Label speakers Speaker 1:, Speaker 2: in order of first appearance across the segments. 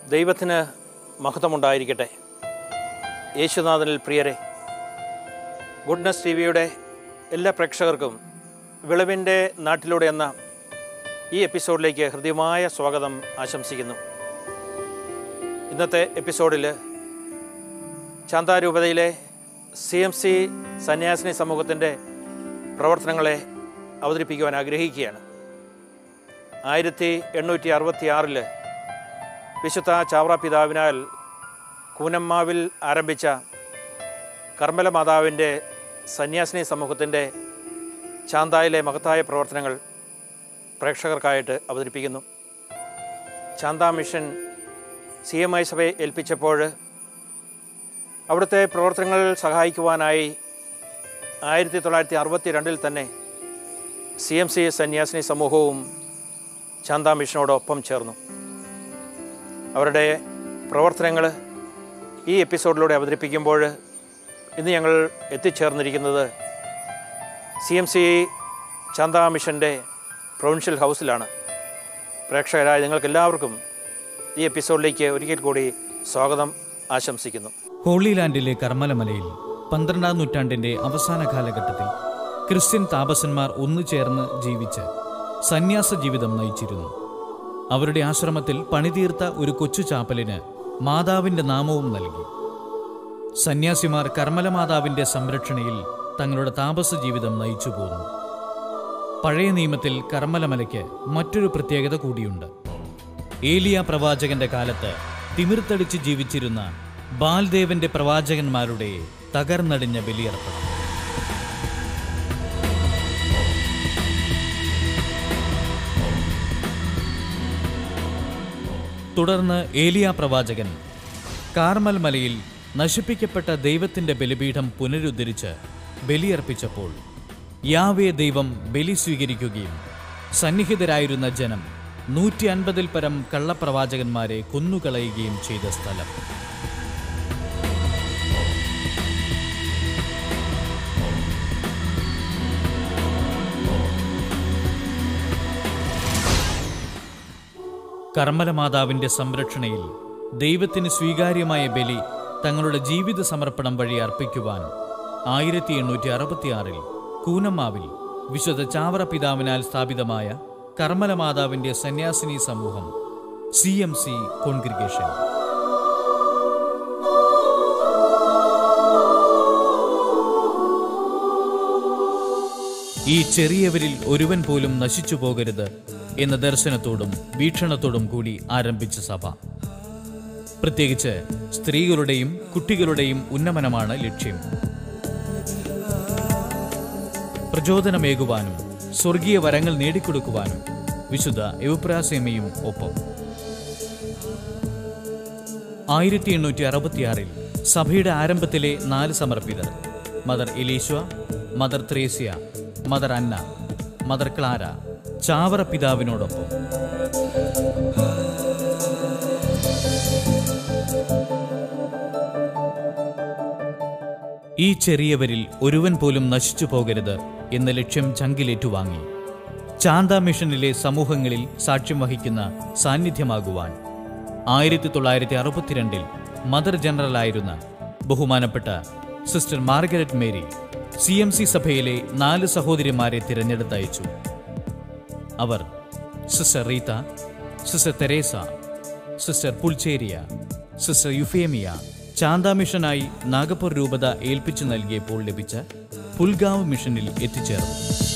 Speaker 1: ദൈവത്തിന് മഹത്വമുണ്ടായിരിക്കട്ടെ യേശുനാഥനിൽ പ്രിയരെ goodness T വിയുടെ എല്ലാ പ്രേക്ഷകർക്കും വിളവിൻ്റെ നാട്ടിലൂടെ എന്ന ഈ എപ്പിസോഡിലേക്ക് ഹൃദ്യമായ സ്വാഗതം ആശംസിക്കുന്നു ഇന്നത്തെ എപ്പിസോഡിൽ ചാന്താരൂപതയിലെ സി എം സി സന്യാസിനി സമൂഹത്തിൻ്റെ പ്രവർത്തനങ്ങളെ അവതരിപ്പിക്കുവാൻ ആഗ്രഹിക്കുകയാണ് ആയിരത്തി എണ്ണൂറ്റി അറുപത്തി ആറിൽ വിശുദ്ധ ചാവറ പിതാവിനാൽ കൂനമ്മാവിൽ ആരംഭിച്ച കർമ്മല മാതാവിൻ്റെ സന്യാസിനി സമൂഹത്തിൻ്റെ ചാന്തായിലെ മഹത്തായ പ്രവർത്തനങ്ങൾ പ്രേക്ഷകർക്കായിട്ട് അവതരിപ്പിക്കുന്നു Chanda mission C M I സഭയെ ഏൽപ്പിച്ചപ്പോൾ അവിടുത്തെ പ്രവർത്തനങ്ങൾ സഹായിക്കുവാനായി ആയിരത്തി തൊള്ളായിരത്തി അറുപത്തി രണ്ടിൽ തന്നെ സി എം സി സന്യാസിനി സമൂഹവും ചാന്ത മിഷനോടൊപ്പം ചേർന്നു അവരുടെ പ്രവർത്തനങ്ങൾ ഈ എപ്പിസോഡിലൂടെ അവതരിപ്പിക്കുമ്പോൾ ഇന്ന് ഞങ്ങൾ എത്തിച്ചേർന്നിരിക്കുന്നത് സി എം സി ചാന്ത മിഷൻ്റെ പ്രൊവിൻഷ്യൽ ഹൗസിലാണ് പ്രേക്ഷകരായ നിങ്ങൾക്കെല്ലാവർക്കും ഈ എപ്പിസോഡിലേക്ക് ഒരിക്കൽ കൂടി സ്വാഗതം ആശംസിക്കുന്നു
Speaker 2: ഹോളി ലാൻഡിലെ കർമ്മലമലയിൽ പന്ത്രണ്ടാം നൂറ്റാണ്ടിന്റെ അവസാന കാലഘട്ടത്തിൽ ക്രിസ്ത്യൻ താപസന്മാർ ഒന്നുചേർന്ന് ജീവിച്ച് സന്യാസ ജീവിതം നയിച്ചിരുന്നു അവരുടെ ആശ്രമത്തിൽ പണിതീർത്ത ഒരു കൊച്ചു ചാപ്പലിന് മാതാവിന്റെ നാമവും നൽകി സന്യാസിമാർ കർമ്മല മാതാവിന്റെ സംരക്ഷണയിൽ തങ്ങളുടെ താപസ ജീവിതം നയിച്ചു പോന്നു പഴയ നിയമത്തിൽ കർമ്മലമലയ്ക്ക് മറ്റൊരു പ്രത്യേകത കൂടിയുണ്ട് ഏലിയ പ്രവാചകന്റെ കാലത്ത് തിമിർത്തടിച്ച് ജീവിച്ചിരുന്ന ബാൽദേവന്റെ പ്രവാചകന്മാരുടെ തകർന്നടിഞ്ഞ ബലിയർപ്പണം തുടർന്ന് ഏലിയ പ്രവാചകൻ കാർമൽ മലയിൽ നശിപ്പിക്കപ്പെട്ട ദൈവത്തിന്റെ ബലിപീഠം പുനരുദ്ധരിച്ച് ബലിയർപ്പിച്ചപ്പോൾ യാവേ ദൈവം ബലി സ്വീകരിക്കുകയും സന്നിഹിതരായിരുന്ന ജനം നൂറ്റി അൻപതിൽ പരം കള്ളപ്രവാചകന്മാരെ കൊന്നുകളയുകയും ചെയ്ത സ്ഥലം കർമ്മലമാതാവിന്റെ സംരക്ഷണയിൽ ദൈവത്തിന് സ്വീകാര്യമായ ബലി തങ്ങളുടെ ജീവിത സമർപ്പണം വഴി അർപ്പിക്കുവാൻ ആയിരത്തി എണ്ണൂറ്റി അറുപത്തിയാറിൽ കൂനമ്മാവിൽ വിശുദ്ധ ചാവറ പിതാവിനാൽ സ്ഥാപിതമായ കർമ്മലമാതാവിന്റെ സന്യാസിനി സമൂഹം സി എം സി കോൺഗ്രിഗേഷൻ ഈ ചെറിയവരിൽ ഒരുവൻ പോലും നശിച്ചു പോകരുത് എന്ന ദർശനത്തോടും വീക്ഷണത്തോടും കൂടി ആരംഭിച്ച സഭ പ്രത്യേകിച്ച് സ്ത്രീകളുടെയും കുട്ടികളുടെയും ഉന്നമനമാണ് ലക്ഷ്യം പ്രചോദനമേകുവാനും സ്വർഗീയ വരങ്ങൾ നേടിക്കൊടുക്കുവാനും വിശുദ്ധ എവുപ്രാസേമയും ഒപ്പം ആയിരത്തി എണ്ണൂറ്റി അറുപത്തിയാറിൽ സഭയുടെ ആരംഭത്തിലെ നാല് സമർപ്പിതർ mother Eliswa mother Thresia mother Anna mother Clara Chavara പിതാവിനോടൊപ്പം ഈ ചെറിയവരിൽ ഒരുവൻ പോലും നശിച്ചു പോകരുത് എന്ന ലക്ഷ്യം ചങ്കിലേറ്റുവാങ്ങി ചാന്ത മിഷനിലെ സമൂഹങ്ങളിൽ സാക്ഷ്യം വഹിക്കുന്ന സാന്നിധ്യമാകുവാൻ ആയിരത്തി തൊള്ളായിരത്തി അറുപത്തിരണ്ടിൽ മദർ ജനറലായിരുന്ന ബഹുമാനപ്പെട്ട sister Margaret Mary C M C സഭയിലെ നാല് സഹോദരിമാരെ തിരഞ്ഞെടുത്തയച്ചു അവർ sister Rita sister Teresa sister Pulcheria sister Euphemia Chanda മിഷനായി നാഗപ്പൂർ രൂപത ഏൽപ്പിച്ചു നൽകിയപ്പോൾ ലഭിച്ച പുൽഗാവ് മിഷനിൽ എത്തിച്ചേർന്നു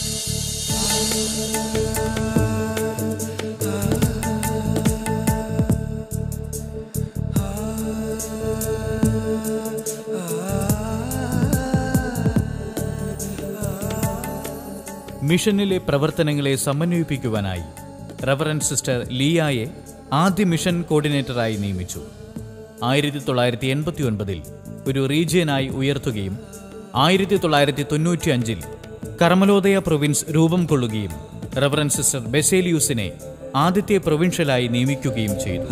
Speaker 2: മിഷനിലെ പ്രവർത്തനങ്ങളെ സമന്വയിപ്പിക്കുവാനായി റവറൻ സിസ്റ്റർ ലിയായെ ആദ്യ മിഷൻ കോർഡിനേറ്ററായി നിയമിച്ചു ആയിരത്തി തൊള്ളായിരത്തി എൺപത്തി ഒൻപതിൽ ഒരു റീജിയനായി ഉയർത്തുകയും ആയിരത്തി തൊള്ളായിരത്തി തൊണ്ണൂറ്റി അഞ്ചിൽ കർമ്മലോദയ പ്രൊവിൻസ് രൂപം കൊള്ളുകയും റവറൻ സിസ്റ്റർ ബെസേലിയൂസിനെ ആദ്യത്തെ പ്രൊവിൻഷ്യലായി നിയമിക്കുകയും ചെയ്തു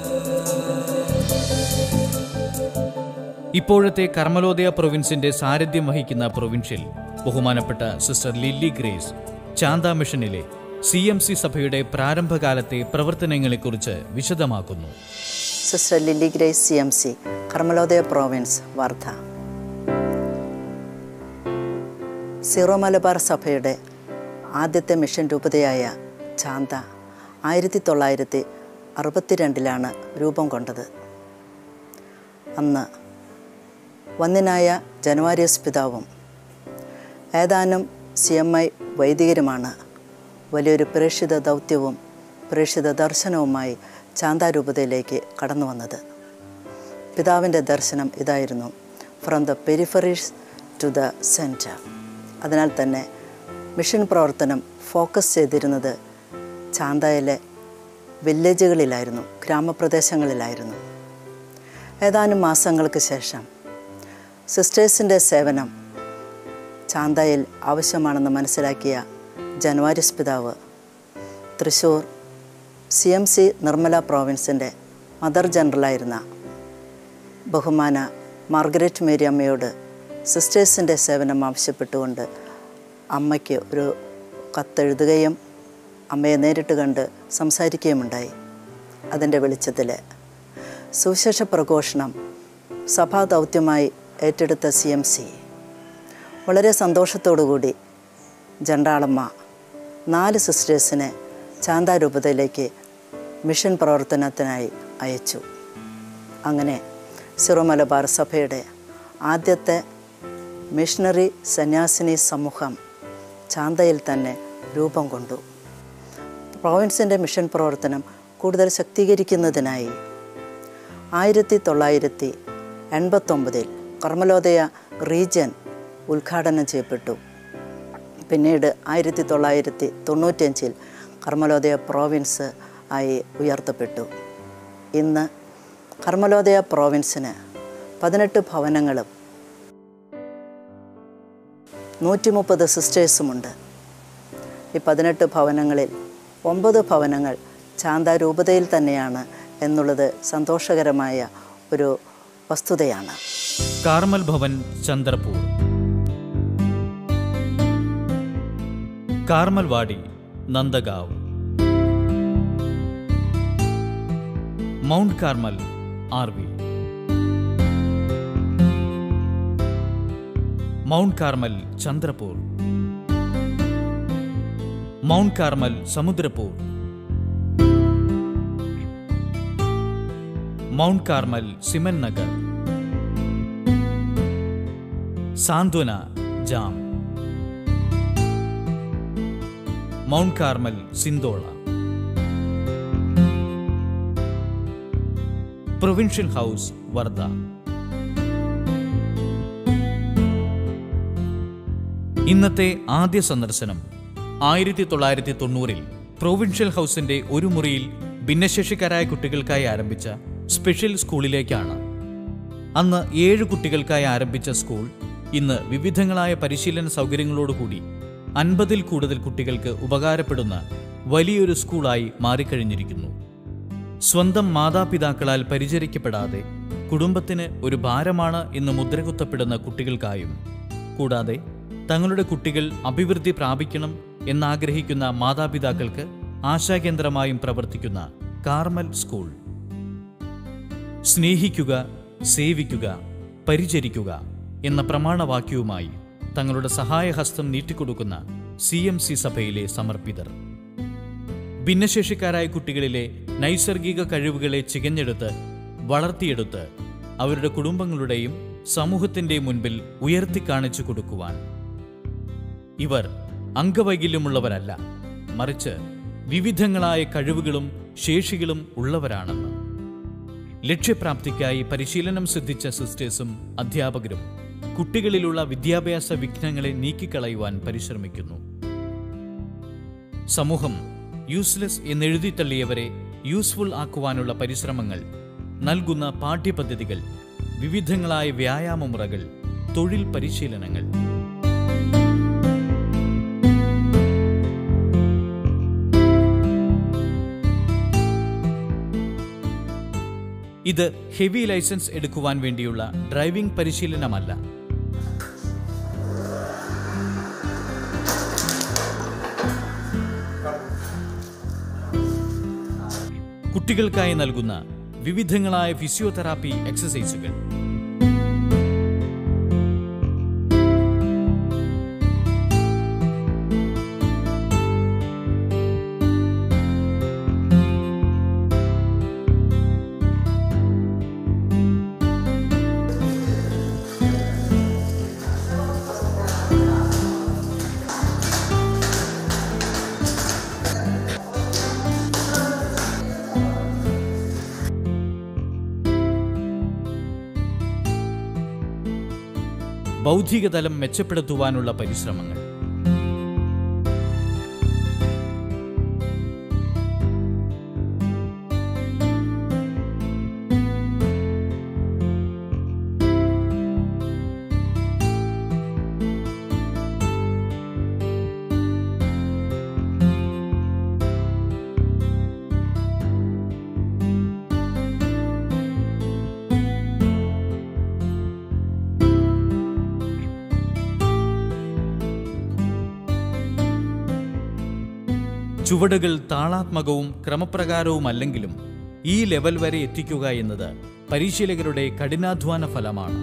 Speaker 2: ഇപ്പോഴത്തെ കർമ്മലോദയ പ്രൊവിൻസിന്റെ സാരഥ്യം വഹിക്കുന്ന പ്രൊവിൻഷ്യൽ ബഹുമാനപ്പെട്ട സിസ്റ്റർ ലില്ലി ഗ്രേസ് ചാന്ത മിഷനിലെ സി എം സി സഭയുടെ പ്രാരംഭകാലത്തെ പ്രവർത്തനങ്ങളെക്കുറിച്ച് വിശദമാക്കുന്നു
Speaker 3: sister Lily Grace C M C Karmalodaya province Wardha Syro Malabar സഭയുടെ ആദ്യത്തെ മിഷൻ രൂപതയായ ചാന്ത ആയിരത്തി തൊള്ളായിരത്തി അറുപത്തിരണ്ടിലാണ് രൂപം കൊണ്ടത് അന്ന് വന്യനായ ജനുവാരിയസ് പിതാവും ഏതാനും സി എം ഐ വൈദികരുമാണ് വലിയൊരു പ്രേക്ഷിത ദൗത്യവും പ്രേക്ഷിത ദർശനവുമായി ചാന്താരൂപതയിലേക്ക് കടന്നു വന്നത് പിതാവിൻ്റെ ദർശനം ഇതായിരുന്നു from the peripheries to the centre അതിനാൽ തന്നെ മിഷൻ പ്രവർത്തനം ഫോക്കസ് ചെയ്തിരുന്നത് ചാന്തയിലെ വില്ലേജുകളിലായിരുന്നു ഗ്രാമപ്രദേശങ്ങളിലായിരുന്നു ഏതാനും മാസങ്ങൾക്ക് ശേഷം സിസ്റ്റേഴ്സിൻ്റെ സേവനം ചാന്തയിൽ ആവശ്യമാണെന്ന് മനസ്സിലാക്കിയ ജനുവാരിസ് പിതാവ് Thrissur C M C Nirmala പ്രോവിൻസിൻ്റെ മദർ ജനറലായിരുന്ന ബഹുമാന മാർഗരറ്റ് മേരി അമ്മയോട് സിസ്റ്റേഴ്സിൻ്റെ സേവനം ആവശ്യപ്പെട്ടുകൊണ്ട് അമ്മയ്ക്ക് ഒരു കത്തെഴുതുകയും അമ്മയെ നേരിട്ട് കണ്ട് സംസാരിക്കുകയുമുണ്ടായി അതിൻ്റെ വെളിച്ചത്തിൽ സുവിശേഷ പ്രഘോഷണം സഭാ ദൗത്യമായി ഏറ്റെടുത്ത സി എം സി വളരെ സന്തോഷത്തോടുകൂടി ജണ്ടാളമ്മ നാല് സിസ്റ്റേഴ്സിനെ ചാന്താരൂപതയിലേക്ക് മിഷൻ പ്രവർത്തനത്തിനായി അയച്ചു അങ്ങനെ സിറോ മലബാർ സഭയുടെ ആദ്യത്തെ മിഷണറി സന്യാസിനി സമൂഹം ചാന്തയിൽ തന്നെ രൂപം കൊണ്ടു പ്രോവിൻസിൻ്റെ മിഷൻ പ്രവർത്തനം കൂടുതൽ ശക്തീകരിക്കുന്നതിനായി ആയിരത്തി തൊള്ളായിരത്തി എൺപത്തൊമ്പതിൽ കർമ്മലോദയ റീജിയൻ ഉദ്ഘാടനം ചെയ്യപ്പെട്ടു പിന്നീട് ആയിരത്തി തൊള്ളായിരത്തി തൊണ്ണൂറ്റഞ്ചിൽ കർമ്മലോദയ പ്രോവിൻസ് ആയി ഉയർത്തപ്പെട്ടു ഇന്ന് കർമ്മലോദയ പ്രോവിൻസിന് പതിനെട്ട് ഭവനങ്ങളും നൂറ്റി മുപ്പത് സിസ്റ്റേഴ്സുമുണ്ട് ഈ പതിനെട്ട് ഭവനങ്ങളിൽ ഒമ്പത് ഭവനങ്ങൾ ചാന്താരൂപതയിൽ തന്നെയാണ് എന്നുള്ളത് സന്തോഷകരമായ ഒരു വസ്തുതയാണ്
Speaker 2: Carmel Bhavan Chandrapur Carmelwadi Nandgaon Mount Carmel R V Mount Carmel Chandrapur Mount Carmel Samudrapur Mount Carmel സിമൻ നഗർ സാന്ത്വന ജാം മൗണ്ട് കാർമൽ സിന്തോള പ്രൊവിൻഷ്യൽ ഹൗസ് വർദ്ധ ഇന്നത്തെ ആദ്യ സന്ദർശനം ആയിരത്തി തൊള്ളായിരത്തി തൊണ്ണൂറിൽ പ്രൊവിൻഷ്യൽ ഹൗസിന്റെ ഒരു മുറിയിൽ ഭിന്നശേഷിക്കാരായ കുട്ടികൾക്കായി ആരംഭിച്ച സ്പെഷ്യൽ സ്കൂളിലേക്കാണ് അന്ന് ഏഴ് കുട്ടികൾക്കായി ആരംഭിച്ച സ്കൂൾ ഇന്ന് വിവിധങ്ങളായ പരിശീലന സൗകര്യങ്ങളോടുകൂടി അൻപതിൽ കൂടുതൽ കുട്ടികൾക്ക് ഉപകാരപ്പെടുന്ന വലിയൊരു സ്കൂളായി മാറിക്കഴിഞ്ഞിരിക്കുന്നു സ്വന്തം മാതാപിതാക്കളാൽ പരിചരിക്കപ്പെടാതെ കുടുംബത്തിന് ഒരു ഭാരമാണ് എന്ന് മുദ്രകുത്തപ്പെടുന്ന കുട്ടികൾക്കായും കൂടാതെ തങ്ങളുടെ കുട്ടികൾ അഭിവൃദ്ധി പ്രാപിക്കണം എന്നാഗ്രഹിക്കുന്ന മാതാപിതാക്കൾക്ക് ആശാകേന്ദ്രമായും പ്രവർത്തിക്കുന്ന കാർമൽ സ്കൂൾ സ്നേഹിക്കുക സേവിക്കുക പരിചരിക്കുക എന്ന പ്രമാണവാക്യവുമായി തങ്ങളുടെ സഹായഹസ്തം നീട്ടിക്കൊടുക്കുന്ന സി എം സി സഭയിലെ സമർപ്പിതർ ഭിന്നശേഷിക്കാരായ കുട്ടികളിലെ നൈസർഗിക കഴിവുകളെ ചികഞ്ഞെടുത്ത് വളർത്തിയെടുത്ത് അവരുടെ കുടുംബങ്ങളുടെയും സമൂഹത്തിൻ്റെയും മുൻപിൽ ഉയർത്തി കാണിച്ചു കൊടുക്കുവാൻ ഇവർ അംഗവൈകല്യമുള്ളവരല്ല മറിച്ച് വിവിധങ്ങളായ കഴിവുകളും ശേഷികളും ഉള്ളവരാണെന്ന് ലക്ഷ്യപ്രാപ്തിക്കായി പരിശീലനം സിദ്ധിച്ച സിസ്റ്റേഴ്സും അധ്യാപകരും കുട്ടികളിലുള്ള വിദ്യാഭ്യാസ വിഘ്നങ്ങളെ നീക്കിക്കളയുവാൻ പരിശ്രമിക്കുന്നു സമൂഹം യൂസ്ലെസ് എന്നെഴുതി തള്ളിയവരെ യൂസ്ഫുൾ ആക്കുവാനുള്ള പരിശ്രമങ്ങൾ നൽകുന്ന പാഠ്യപദ്ധതികൾ വിവിധങ്ങളായ വ്യായാമമുറകൾ തൊഴിൽ പരിശീലനങ്ങൾ ഇത് ഹെവി ലൈസൻസ് എടുക്കുവാൻ വേണ്ടിയുള്ള ഡ്രൈവിംഗ് പരിശീലനമല്ല കുട്ടികൾക്കായി നൽകുന്ന വിവിധങ്ങളായ ഫിസിയോതെറാപ്പി എക്സസൈസുകൾ ബൗദ്ധിക തലം മെച്ചപ്പെടുത്തുവാനുള്ള പരിശ്രമങ്ങൾ ചുവടുകൾ താളാത്മകവും ക്രമപ്രകാരവുമല്ലെങ്കിലും ഈ ലെവൽ വരെ എത്തിക്കുക എന്നത് പരിശീലകരുടെ കഠിനാധ്വാന ഫലമാണ്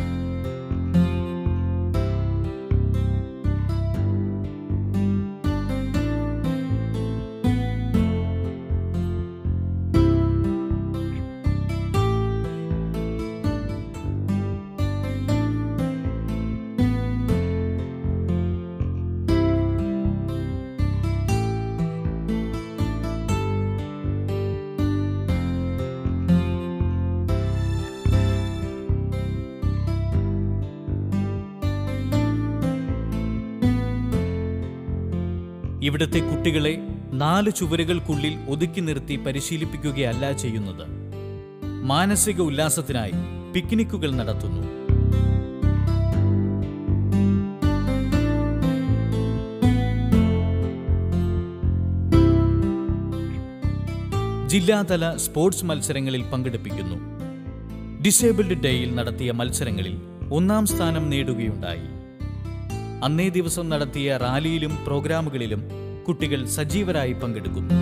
Speaker 2: ഇവിടുത്തെ കുട്ടികളെ നാല് ചുവരുകൾക്കുള്ളിൽ ഒതുക്കി നിർത്തി പരിശീലിപ്പിക്കുകയല്ല ചെയ്യുന്നത് മാനസിക ഉല്ലാസത്തിനായി പിക്നിക്കുകൾ നടത്തുന്നു ജില്ലാതല സ്പോർട്സ് മത്സരങ്ങളിൽ പങ്കെടുപ്പിക്കുന്നു ഡിസേബിൾഡ് ഡേയിൽ നടത്തിയ മത്സരങ്ങളിൽ ഒന്നാം സ്ഥാനം നേടുകയുണ്ടായി അന്നേ ദിവസം നടത്തിയ റാലിയിലും പ്രോഗ്രാമുകളിലും കുട്ടികൾ സജീവരായി പങ്കെടുക്കുന്നു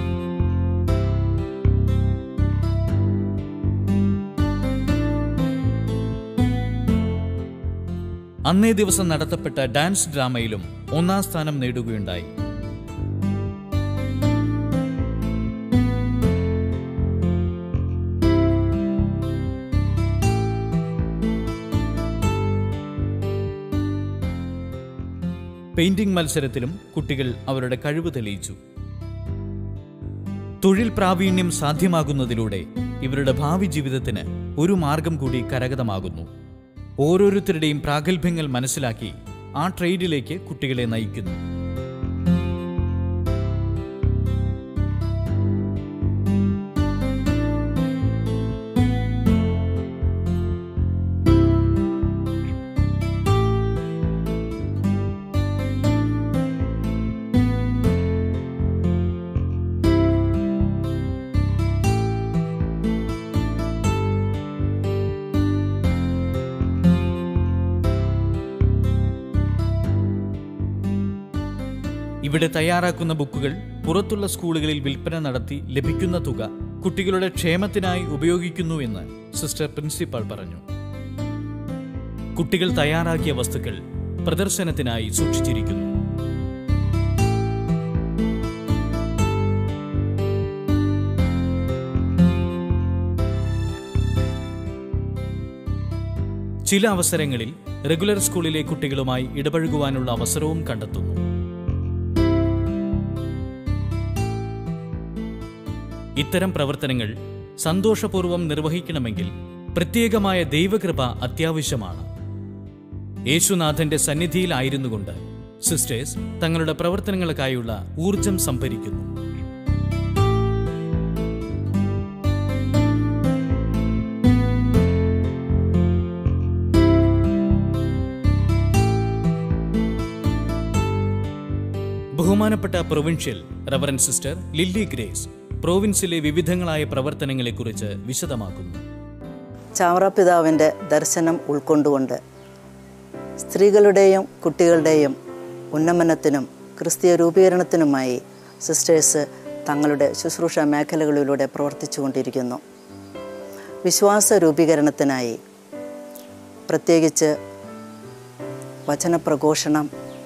Speaker 2: അന്നേ ദിവസം നടത്തപ്പെട്ട ഡാൻസ് ഡ്രാമയിലും ഒന്നാം സ്ഥാനം നേടുകയുണ്ടായി പെയിന്റിംഗ് മത്സരത്തിലും കുട്ടികൾ അവരുടെ കഴിവ് തെളിയിച്ചു തൊഴിൽ പ്രാവീണ്യം സാധ്യമാകുന്നതിലൂടെ ഇവരുടെ ഭാവി ജീവിതത്തിന് ഒരു മാർഗം കൂടി കരഗതമാകുന്നു ഓരോരുത്തരുടെയും പ്രാഗൽഭ്യങ്ങൾ മനസ്സിലാക്കി ആ ട്രേഡിലേക്ക് കുട്ടികളെ നയിക്കുന്നു ഇവിടെ തയ്യാറാക്കുന്ന ബുക്കുകൾ പുറത്തുള്ള സ്കൂളുകളിൽ വിൽപ്പന നടത്തി ലഭിക്കുന്ന തുക കുട്ടികളുടെ ക്ഷേമത്തിനായി ഉപയോഗിക്കുന്നുവെന്ന് സിസ്റ്റർ പ്രിൻസിപ്പാൾ പറഞ്ഞു കുട്ടികൾ തയ്യാറാക്കിയ വസ്തുക്കൾ പ്രദർശനത്തിനായി സൂക്ഷിച്ചിരിക്കുന്നു ചില അവസരങ്ങളിൽ റെഗുലർ സ്കൂളിലെ കുട്ടികളുമായി ഇടപഴകുവാനുള്ള അവസരവും കണ്ടെത്തുന്നു ഇത്തരം പ്രവർത്തനങ്ങൾ സന്തോഷപൂർവ്വം നിർവഹിക്കണമെങ്കിൽ പ്രത്യേകമായ ദൈവകൃപ അത്യാവശ്യമാണ് യേശുനാഥന്റെ സന്നിധിയിലായിരുന്നുകൊണ്ട് സിസ്റ്റേഴ്സ് തങ്ങളുടെ പ്രവർത്തനങ്ങൾക്കായുള്ള ഊർജം സംഭരിക്കുന്നു ബഹുമാനപ്പെട്ട provincial reverend sister Lily Grace പ്രോവിൻസിലെ വിവിധങ്ങളായ പ്രവർത്തനങ്ങളെക്കുറിച്ച് വിശദമാക്കുന്നു
Speaker 3: ചാവറ പിതാവിൻ്റെ ദർശനം ഉൾക്കൊണ്ടുകൊണ്ട് സ്ത്രീകളുടെയും കുട്ടികളുടെയും ഉന്നമനത്തിനും ക്രിസ്തീയ രൂപീകരണത്തിനുമായി സിസ്റ്റേഴ്സ് തങ്ങളുടെ ശുശ്രൂഷ മേഖലകളിലൂടെ പ്രവർത്തിച്ചു കൊണ്ടിരിക്കുന്നു വിശ്വാസ രൂപീകരണത്തിനായി പ്രത്യേകിച്ച് വചനപ്രഘോഷണം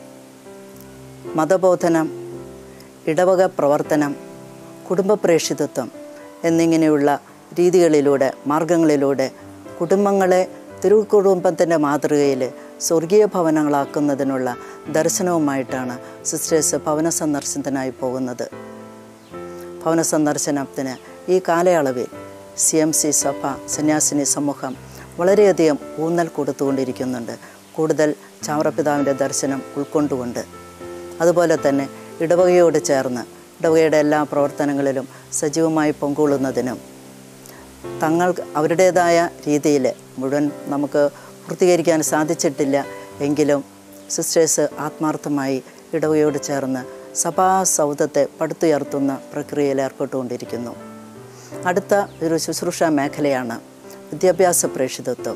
Speaker 3: മതബോധനം ഇടവക പ്രവർത്തനം കുടുംബപ്രേക്ഷിതത്വം എന്നിങ്ങനെയുള്ള രീതികളിലൂടെ മാർഗങ്ങളിലൂടെ കുടുംബങ്ങളെ തിരുക്കുടുംബത്തിൻ്റെ മാതൃകയിൽ സ്വർഗീയ ഭവനങ്ങളാക്കുന്നതിനുള്ള ദർശനവുമായിട്ടാണ് സിസ്റ്റേഴ്സ് ഭവന സന്ദർശനത്തിനായി പോകുന്നത് ഭവന സന്ദർശനത്തിന് ഈ കാലയളവിൽ സി എം സി സഭ സന്യാസിനി സമൂഹം വളരെയധികം ഊന്നൽ കൊടുത്തുകൊണ്ടിരിക്കുന്നുണ്ട് കൂടുതൽ ചാവറപിതാവിൻ്റെ ദർശനം ഉൾക്കൊണ്ടുകൊണ്ട് അതുപോലെ തന്നെ ഇടവകയോട് ചേർന്ന് ഇടവകയുടെ എല്ലാ പ്രവർത്തനങ്ങളിലും സജീവമായി പങ്കുകൊള്ളുന്നതിനും തങ്ങൾ അവരുടേതായ രീതിയിൽ മുഴുവൻ നമുക്ക് പൂർത്തീകരിക്കാൻ സാധിച്ചിട്ടില്ല എങ്കിലും സിസ്റ്റേഴ്സ് ആത്മാർത്ഥമായി ഇടവകയോട് ചേർന്ന് സഭാ സൗധത്തെ പടുത്തുയർത്തുന്ന പ്രക്രിയയിൽ ഏർപ്പെട്ടുകൊണ്ടിരിക്കുന്നു അടുത്ത ഒരു ശുശ്രൂഷ മേഖലയാണ് വിദ്യാഭ്യാസ പ്രേക്ഷിതത്വം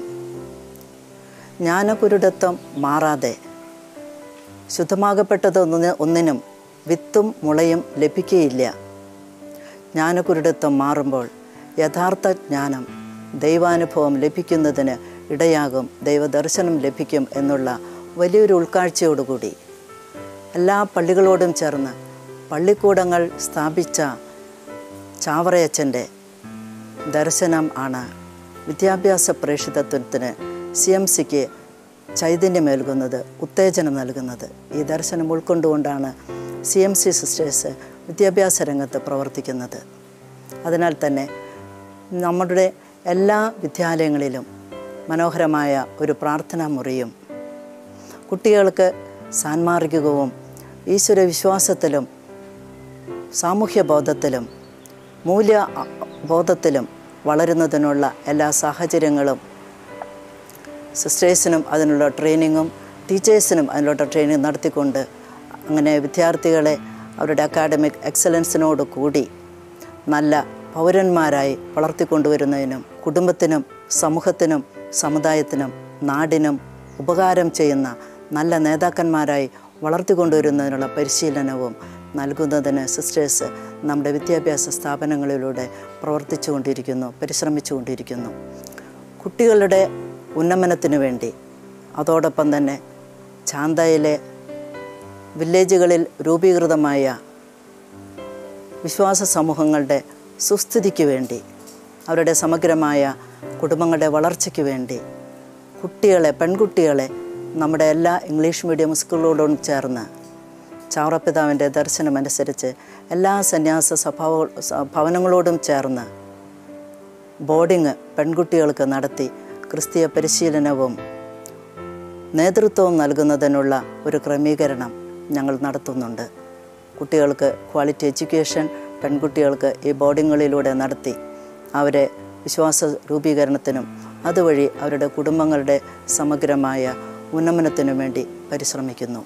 Speaker 3: ജ്ഞാനകുരുടത്വം മാറാതെ ശുദ്ധമാകപ്പെട്ടത് ഒന്നിന് ഒന്നിനും വിത്തും മുളയും ലഭിക്കുകയില്ല ജ്ഞാനകുരുടത്വം മാറുമ്പോൾ യഥാർത്ഥ ജ്ഞാനം ദൈവാനുഭവം ലഭിക്കുന്നതിന് ഇടയാകും ദൈവദർശനം ലഭിക്കും എന്നുള്ള വലിയൊരു ഉൾക്കാഴ്ചയോടുകൂടി എല്ലാ പള്ളികളോടും ചേർന്ന് പള്ളിക്കൂടങ്ങൾ സ്ഥാപിച്ച ചാവറയച്ചൻ്റെ ദർശനം ആണ് വിദ്യാഭ്യാസ പ്രേക്ഷിതത്വത്തിന് സി എം സിക്ക് ചൈതന്യമേൽകുന്നത് ഉത്തേജനം നൽകുന്നത് ഈ ദർശനം ഉൾക്കൊണ്ടുകൊണ്ടാണ് സി എം സി സിസ്റ്റേഴ്സ് വിദ്യാഭ്യാസ രംഗത്ത് പ്രവർത്തിക്കുന്നത് അതിനാൽ തന്നെ നമ്മുടെ എല്ലാ വിദ്യാലയങ്ങളിലും മനോഹരമായ ഒരു പ്രാർത്ഥനാ മുറിയും കുട്ടികൾക്ക് സാൻമാർഗികവും ഈശ്വര വിശ്വാസത്തിലും സാമൂഹ്യ ബോധത്തിലും മൂല്യ അ- ബോധത്തിലും വളരുന്നതിനുള്ള എല്ലാ സാഹചര്യങ്ങളും സിസ്റ്റേഴ്സിനും അതിനുള്ള ട്രെയിനിങ്ങും ടീച്ചേഴ്സിനും അതിനുള്ള ട്രെയിനിങ് നടത്തിക്കൊണ്ട് അങ്ങനെ വിദ്യാർത്ഥികളെ അവരുടെ അക്കാഡമിക് എക്സലൻസിനോട് കൂടി നല്ല പൗരന്മാരായി വളർത്തിക്കൊണ്ടുവരുന്നതിനും കുടുംബത്തിനും സമൂഹത്തിനും സമുദായത്തിനും നാടിനും ഉപകാരം ചെയ്യുന്ന നല്ല നേതാക്കന്മാരായി വളർത്തിക്കൊണ്ടുവരുന്നതിനുള്ള പരിശീലനവും നൽകുന്നതിന് സിസ്റ്റേഴ്സ് നമ്മുടെ വിദ്യാഭ്യാസ സ്ഥാപനങ്ങളിലൂടെ പ്രവർത്തിച്ചുകൊണ്ടിരിക്കുന്നു പരിശ്രമിച്ചുകൊണ്ടിരിക്കുന്നു കുട്ടികളുടെ ഉന്നമനത്തിനു വേണ്ടി അതോടൊപ്പം തന്നെ ചാന്തയിലെ വില്ലേജുകളിൽ രൂപീകൃതമായ വിശ്വാസ സമൂഹങ്ങളുടെ സുസ്ഥിതിക്ക് വേണ്ടി അവരുടെ സമഗ്രമായ കുടുംബങ്ങളുടെ വളർച്ചയ്ക്ക് വേണ്ടി കുട്ടികളെ പെൺകുട്ടികളെ നമ്മുടെ എല്ലാ ഇംഗ്ലീഷ് മീഡിയം സ്കൂളുകളോടും ചേർന്ന് ചാവറപ്പിതാവിൻ്റെ ദർശനമനുസരിച്ച് എല്ലാ സന്യാസ സഭാ ഭവനങ്ങളോടും ചേർന്ന് ബോർഡിങ് പെൺകുട്ടികൾക്ക് നടത്തി ക്രിസ്തീയ പരിശീലനവും നേതൃത്വവും നൽകുന്നതിനുള്ള ഒരു ക്രമീകരണം ഞങ്ങൾ നടത്തുന്നുണ്ട് കുട്ടികൾക്ക് ക്വാളിറ്റി എഡ്യൂക്കേഷൻ പെൺകുട്ടികൾക്ക് ഈ ബോർഡിങ്ങുകളിലൂടെ നടത്തി അവരെ വിശ്വാസ രൂപീകരണത്തിനും അതുവഴി അവരുടെ കുടുംബങ്ങളുടെ സമഗ്രമായ ഉന്നമനത്തിനും വേണ്ടി പരിശ്രമിക്കുന്നു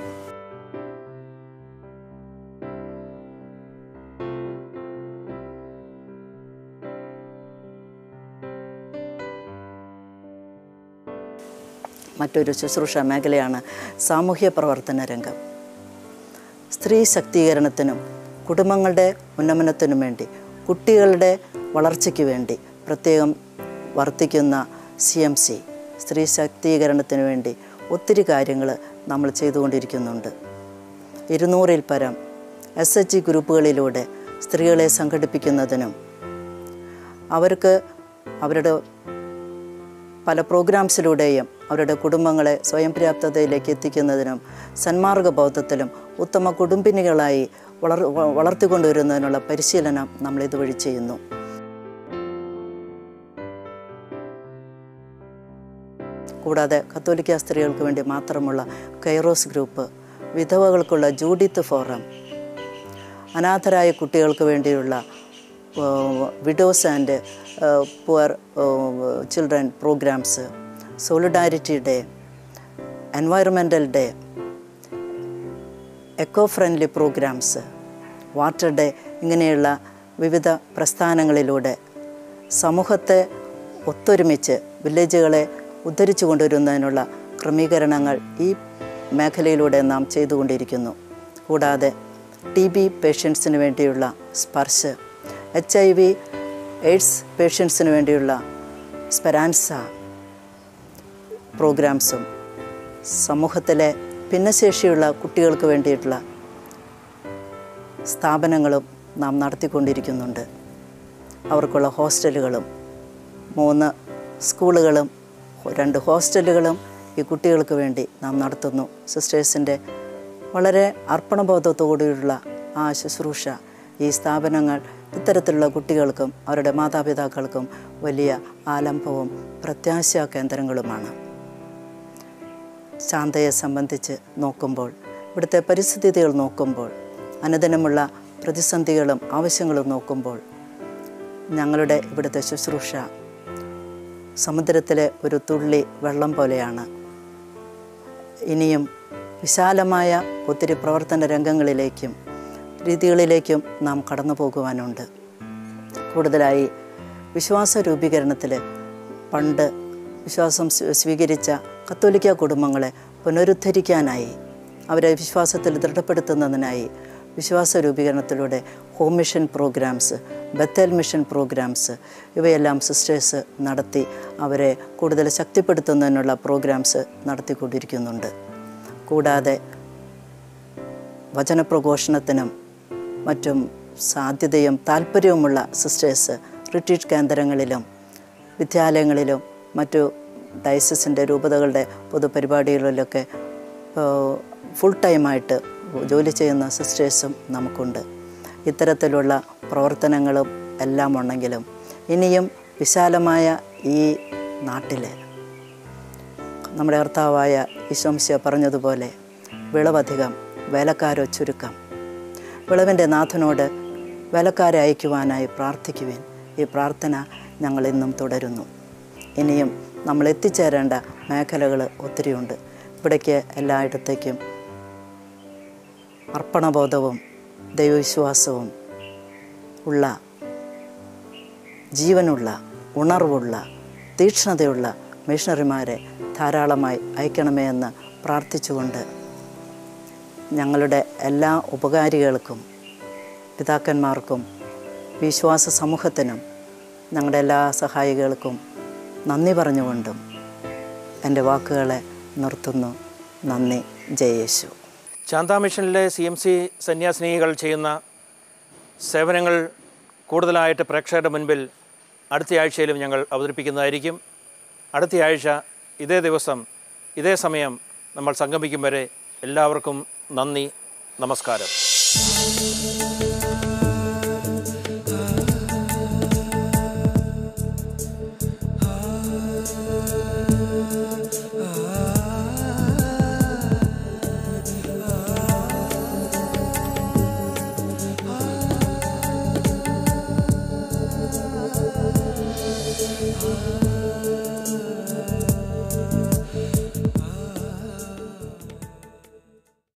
Speaker 3: മറ്റൊരു ശുശ്രൂഷ മേഖലയാണ് സാമൂഹ്യ പ്രവർത്തന രംഗം സ്ത്രീ ശാക്തീകരണത്തിനും കുടുംബങ്ങളുടെ ഉന്നമനത്തിനും വേണ്ടി കുട്ടികളുടെ വളർച്ചയ്ക്ക് വേണ്ടി പ്രത്യേകം വർത്തിക്കുന്ന സി എം സി സ്ത്രീ ശാക്തീകരണത്തിന് വേണ്ടി ഒത്തിരി കാര്യങ്ങൾ നമ്മൾ ചെയ്തുകൊണ്ടിരിക്കുന്നുണ്ട് ഇരുന്നൂറിൽ പരം എസ് എച്ച് ജി ഗ്രൂപ്പുകളിലൂടെ സ്ത്രീകളെ സംഘടിപ്പിക്കുന്നതിനും അവർക്ക് അവരുടെ പല പ്രോഗ്രാംസിലൂടെയും അവരുടെ കുടുംബങ്ങളെ സ്വയം പര്യാപ്തതയിലേക്ക് എത്തിക്കുന്നതിനും സന്മാർഗ ബോധത്തിലും ഉത്തമ കുടുംബിനികളായി വളർ വ- വളർത്തിക്കൊണ്ടുവരുന്നതിനുള്ള പരിശീലനം നമ്മൾ ഇതുവഴി ചെയ്യുന്നു കൂടാതെ കത്തോലിക്ക സ്ത്രീകൾക്ക് വേണ്ടി മാത്രമുള്ള കൈറോസ് ഗ്രൂപ്പ് വിധവകൾക്കുള്ള ജൂഡിത്ത് ഫോറം അനാഥരായ കുട്ടികൾക്ക് വേണ്ടിയുള്ള widows and poor children programs solidarity day environmental day eco friendly programs water day ഇങ്ങനെയുള്ള വിവിധ പ്രസ്ഥാനങ്ങളിലൂടെ സമൂഹത്തെ ഒത്തൊരുമിച്ച് വില്ലേജുകളെ ഉദ്ധരിച്ചു കൊണ്ടുവരുന്നതിനുള്ള ക്രമീകരണങ്ങൾ ഈ മേഖലയിലൂടെ നാം ചെയ്തുകൊണ്ടിരിക്കുന്നു കൂടാതെ ടി ബി പേഷ്യൻസിന് വേണ്ടിയുള്ള Sparsh H I V AIDS പേഷ്യൻസിന് വേണ്ടിയുള്ള സ്പെരാൻസ പ്രോഗ്രാംസും സമൂഹത്തിലെ ഭിന്നശേഷിയുള്ള കുട്ടികൾക്ക് വേണ്ടിയിട്ടുള്ള സ്ഥാപനങ്ങളും നാം നടത്തിക്കൊണ്ടിരിക്കുന്നുണ്ട് അവർക്കുള്ള ഹോസ്റ്റലുകളും മൂന്ന് സ്കൂളുകളും രണ്ട് ഹോസ്റ്റലുകളും ഈ കുട്ടികൾക്ക് വേണ്ടി നാം നടത്തുന്നു സിസ്റ്റേഴ്സിൻ്റെ വളരെ അർപ്പണബോധത്തോടുള്ള ആ ശുശ്രൂഷ ഈ സ്ഥാപനങ്ങൾ ഇത്തരത്തിലുള്ള കുട്ടികൾക്കും അവരുടെ മാതാപിതാക്കൾക്കും വലിയ ആലംബവും പ്രത്യാശാ കേന്ദ്രങ്ങളുമാണ് ശാന്തയെ സംബന്ധിച്ച് നോക്കുമ്പോൾ ഇവിടുത്തെ പരിസ്ഥിതികൾ നോക്കുമ്പോൾ അനുദിനമുള്ള പ്രതിസന്ധികളും ആവശ്യങ്ങളും നോക്കുമ്പോൾ ഞങ്ങളുടെ ഇവിടുത്തെ ശുശ്രൂഷ സമുദ്രത്തിലെ ഒരു തുള്ളി വെള്ളം പോലെയാണ് ഇനിയും വിശാലമായ ഒത്തിരി പ്രവർത്തന രംഗങ്ങളിലേക്കും രീതികളിലേക്കും നാം കടന്നു പോകുവാനുണ്ട് കൂടുതലായി വിശ്വാസ രൂപീകരണത്തിൽ പണ്ട് വിശ്വാസം സ്വീ- സ്വീകരിച്ച കത്തോലിക്ക കുടുംബങ്ങളെ പുനരുദ്ധരിക്കാനായി അവരെ വിശ്വാസത്തിൽ ദൃഢപ്പെടുത്തുന്നതിനായി വിശ്വാസ രൂപീകരണത്തിലൂടെ home mission programs Bethel mission programs ഇവയെല്ലാം സിസ്റ്റേഴ്സ് നടത്തി അവരെ കൂടുതൽ ശക്തിപ്പെടുത്തുന്നതിനുള്ള പ്രോഗ്രാംസ് നടത്തിക്കൊണ്ടിരിക്കുന്നുണ്ട് കൂടാതെ വചനപ്രഘോഷണത്തിനും മറ്റും സാധ്യതയും താല്പര്യവുമുള്ള സിസ്റ്റേഴ്സ് റിട്രീറ്റ് കേന്ദ്രങ്ങളിലും വിദ്യാലയങ്ങളിലും മറ്റു ഡയസിസിൻ്റെ രൂപതകളുടെ പൊതുപരിപാടികളിലൊക്കെ ഫുൾ ടൈമായിട്ട് ജോലി ചെയ്യുന്ന സിസ്റ്റേഴ്സും നമുക്കുണ്ട് ഇത്തരത്തിലുള്ള പ്രവർത്തനങ്ങളും എല്ലാം ഉണ്ടെങ്കിലും ഇനിയും വിശാലമായ ഈ നാട്ടിൽ നമ്മുടെ കർത്താവായ ഈശോംശ പറഞ്ഞതുപോലെ വിളവധികം വേലക്കാരോ ചുരുക്കം വിളവിൻ്റെ നാഥനോട് വേലക്കാരെ അയക്കുവാനായി പ്രാർത്ഥിക്കുവാൻ ഈ പ്രാർത്ഥന ഞങ്ങൾ ഇന്നും തുടരുന്നു ഇനിയും നമ്മൾ എത്തിച്ചേരേണ്ട മേഖലകൾ ഒത്തിരിയുണ്ട് ഇവിടേക്ക് എല്ലായിടത്തേക്കും അർപ്പണബോധവും ദൈവവിശ്വാസവും ഉള്ള ജീവനുള്ള ഉണർവുള്ള തീക്ഷ്ണതയുള്ള മിഷണറിമാരെ ധാരാളമായി അയക്കണമേ എന്ന് പ്രാർത്ഥിച്ചുകൊണ്ട് ഞങ്ങളുടെ എല്ലാ ഉപകാരികൾക്കും പിതാക്കന്മാർക്കും വിശ്വാസ സമൂഹത്തിനും ഞങ്ങളുടെ എല്ലാ സഹായികൾക്കും നന്ദി പറഞ്ഞുകൊണ്ടും എൻ്റെ വാക്കുകളെ നിർത്തുന്നു നന്ദി ജയേശു
Speaker 1: ശാന്താ മിഷനിലെ സി എം സി സന്യാസിനികൾ ചെയ്യുന്ന സേവനങ്ങൾ കൂടുതലായിട്ട് പ്രേക്ഷകരുടെ മുൻപിൽ അടുത്ത ആഴ്ചയിലും ഞങ്ങൾ അവതരിപ്പിക്കുന്നതായിരിക്കും അടുത്ത ആഴ്ച ഇതേ ദിവസം ഇതേ സമയം നമ്മൾ സംഗമിക്കും വരെ എല്ലാവർക്കും നന്ദി നമസ്കാരം